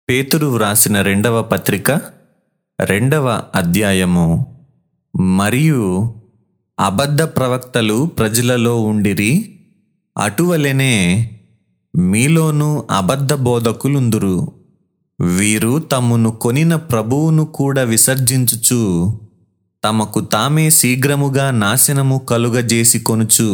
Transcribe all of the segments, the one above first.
పేతురు వ్రాసిన రెండవ పత్రిక రెండవ అధ్యాయము మరియు అబద్ధ ప్రవక్తలు ప్రజలలో ఉండిరి అటువలెనే మీలోనూ అబద్ధ బోధకులుందురు వీరు తమ్మును కొనిన ప్రభువును కూడా విసర్జించుచు తమకు తామే శీఘ్రముగా నాశనము కలుగజేసి కొనుచు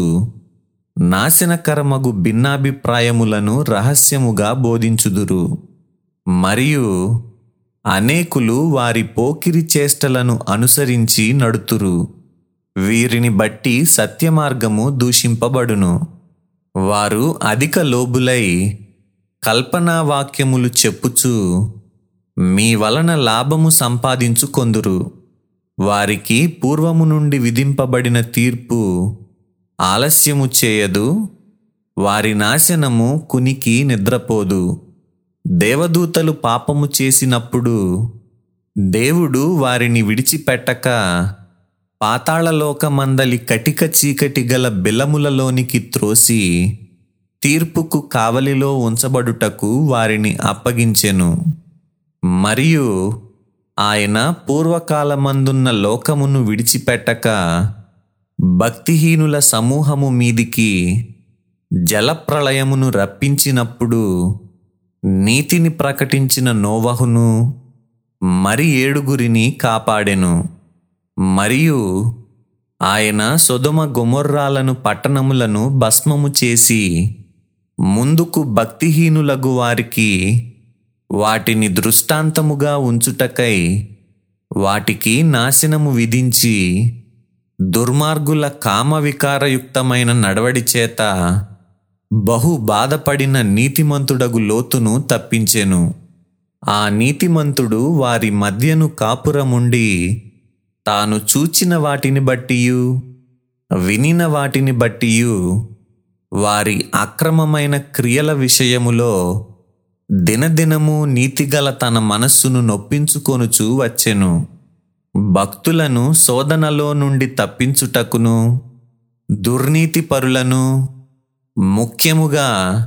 నాశనకరమగు భిన్నాభిప్రాయములను రహస్యముగా బోధించుదురు మరియు అనేకులు వారి పోకిరి చేష్టలను అనుసరించి నడుతురు వీరిని బట్టి సత్యమార్గము దూషింపబడును వారు అధిక లోబులై కల్పనా వాక్యములు చెప్పుచు మీ వలన లాభము సంపాదించుకొందురు వారికి పూర్వము నుండి విధింపబడిన తీర్పు ఆలస్యము చేయదు వారి నాశనము కునికి నిద్రపోదు దేవదూతలు పాపము చేసినప్పుడు దేవుడు వారిని విడిచిపెట్టక పాతాళలోకమందలి కటిక చీకటి గల బిలములలోనికి త్రోసి తీర్పుకు కావలిలో ఉంచబడుటకు వారిని అప్పగించెను మరియు ఆయన పూర్వకాలమందున్న లోకమును విడిచిపెట్టక భక్తిహీనుల సమూహము మీదికి జలప్రళయమును రప్పించినప్పుడు నీతిని ప్రకటించిన నోవహును మరి ఏడుగురిని కాపాడెను మరియు ఆయన సొదమ గొమొర్రాలను పట్టణములను భస్మము చేసి ముందుకు భక్తిహీనులగు వారికి వాటిని దృష్టాంతముగా ఉంచుటకై వాటికి నాశనము విధించి దుర్మార్గుల కామవికారయుక్తమైన నడవడి చేత బహు బాధపడిన నీతిమంతుడగు లోతును తప్పించెను ఆ నీతిమంతుడు వారి మధ్యను కాపురముండి తాను చూచిన వాటిని బట్టియు వినిన వాటిని బట్టియు వారి అక్రమమైన క్రియల విషయములో దినదినము నీతిగల తన మనస్సును నొప్పించుకొనుచు వచ్చెను భక్తులను శోధనలో నుండి తప్పించుటకును దుర్నీతి పరులను ముఖ్యముగా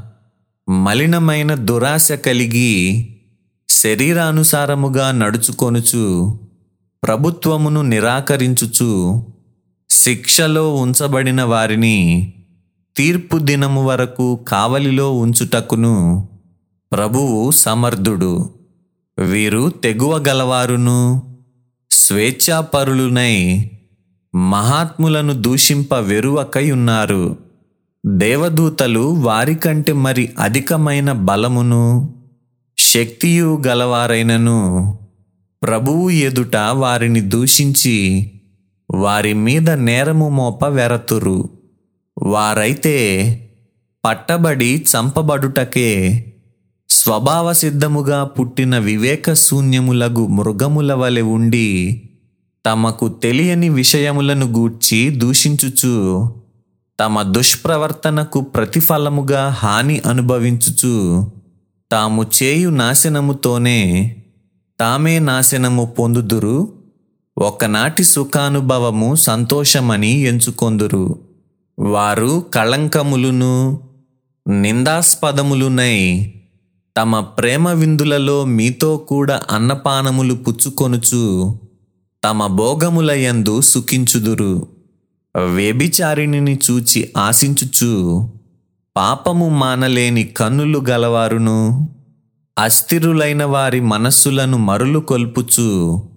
మలినమైన దురాశ కలిగి శరీరానుసారముగా నడుచుకొనుచు ప్రభుత్వమును నిరాకరించుచు శిక్షలో ఉంచబడిన వారిని తీర్పు దినము వరకు కావలిలో ఉంచుటకును ప్రభువు సమర్థుడు వీరు తెగువ గలవారును స్వేచ్ఛాపరులునై మహాత్ములను దూషింప వెరువకై ఉన్నారు దేవదూతలు వారికంటే మరి అధికమైన బలమును శక్తియు గలవారైనను ప్రభువు ఎదుట వారిని దూషించి వారి మీద నేరము మోప వెరతురు వారైతే పట్టబడి చంపబడుటకే స్వభావ సిద్ధముగా పుట్టిన వివేక శూన్యములగు మృగముల వలె ఉండి తమకు తెలియని విషయములను గూర్చి దూషించుచు తమ దుష్ప్రవర్తనకు ప్రతిఫలముగా హాని అనుభవించుచు తాము చేయు నాశనముతోనే తామే నాశనము పొందుదురు ఒకనాటి సుఖానుభవము సంతోషమని ఎంచుకొందురు వారు కళంకములును నిందాస్పదములునై తమ ప్రేమ విందులలో మీతో కూడా అన్నపానములు పుచ్చుకొనుచు తమ భోగములయందు సుఖించుదురు వ్యభిచారిణిని చూచి ఆశించుచు పాపము మానలేని కన్నులు గలవారును అస్థిరులైన వారి మనస్సులను మరులు కొల్పుచు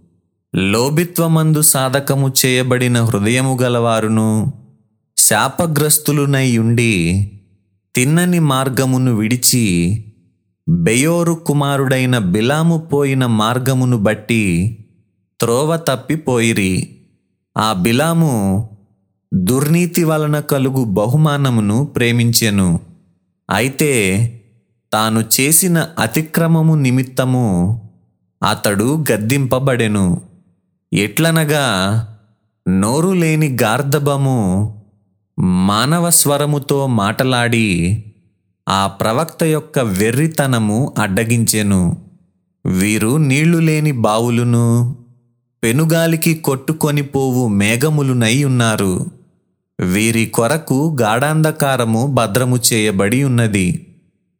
లోభిత్వమందు సాధకము చేయబడిన హృదయము గలవారును శాపగ్రస్తులునై ఉండి తిన్నని మార్గమును విడిచి బెయోరు కుమారుడైన బిలాము పోయిన మార్గమును బట్టి త్రోవ తప్పిపోయిరి ఆ బిలాము దుర్నీతి వలన కలుగు బహుమానమును ప్రేమించెను అయితే తాను చేసిన అతిక్రమము నిమిత్తము అతడు గద్దింపబడెను ఎట్లనగా నోరు లేని గార్ధబము మానవ స్వరముతో మాటలాడి ఆ ప్రవక్త యొక్క వెర్రితనము అడ్డగించెను వీరు నీళ్లు లేని బావులును పెనుగాలికి కొట్టుకొని పోవు మేఘములునై ఉన్నారు వీరి కొరకు గాఢాంధకారము భద్రము చేయబడి ఉన్నది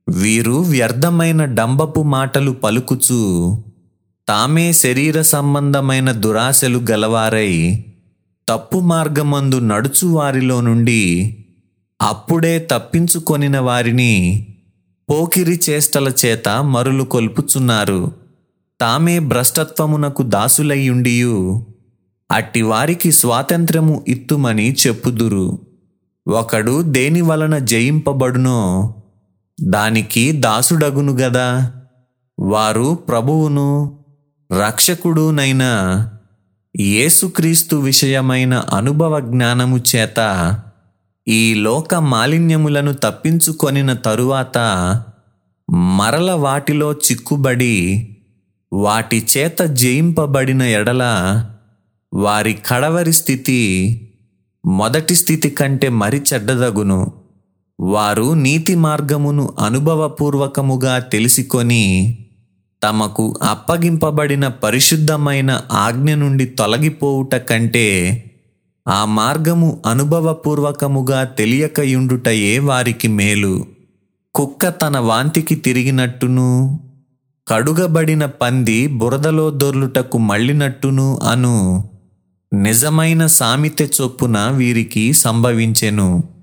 వీరు వ్యర్థమైన డంబపు మాటలు పలుకుచు తామే శరీర సంబంధమైన దురాశలు గలవారై తప్పు మార్గమందు నడుచు వారిలో నుండి అప్పుడే తప్పించుకొనిన వారిని పోకిరి చేష్టల చేత మరులు కొల్పుచున్నారు తామే భ్రష్టత్వమునకు దాసులయ్యుండియు అట్టి వారికి స్వాతంత్ర్యము ఇత్తుమని చెప్పుదురు ఒకడు దేని వలన జయింపబడునో దానికి దాసుడగును గదా వారు ప్రభువును రక్షకుడునైన యేసుక్రీస్తు విషయమైన అనుభవ జ్ఞానము చేత ఈ లోక మాలిన్యములను తప్పించుకొనిన తరువాత మరల వాటిలో చిక్కుబడి వాటి చేత జయింపబడిన ఎడల వారి కడవరి స్థితి మొదటి స్థితి కంటే మరి చెడ్డదగును వారు నీతి మార్గమును అనుభవపూర్వకముగా తెలిసికొని తమకు అప్పగింపబడిన పరిశుద్ధమైన ఆజ్ఞ నుండి తొలగిపోవుట కంటే ఆ మార్గము అనుభవపూర్వకముగా తెలియకయుండుటయే వారికి మేలు కుక్క తన వాంతికి తిరిగినట్టును కడుగబడిన పంది బురదలో దొర్లుటకు మళ్ళినట్టును అను నిజమైన సామెత చొప్పున వీరికి సంభవించెను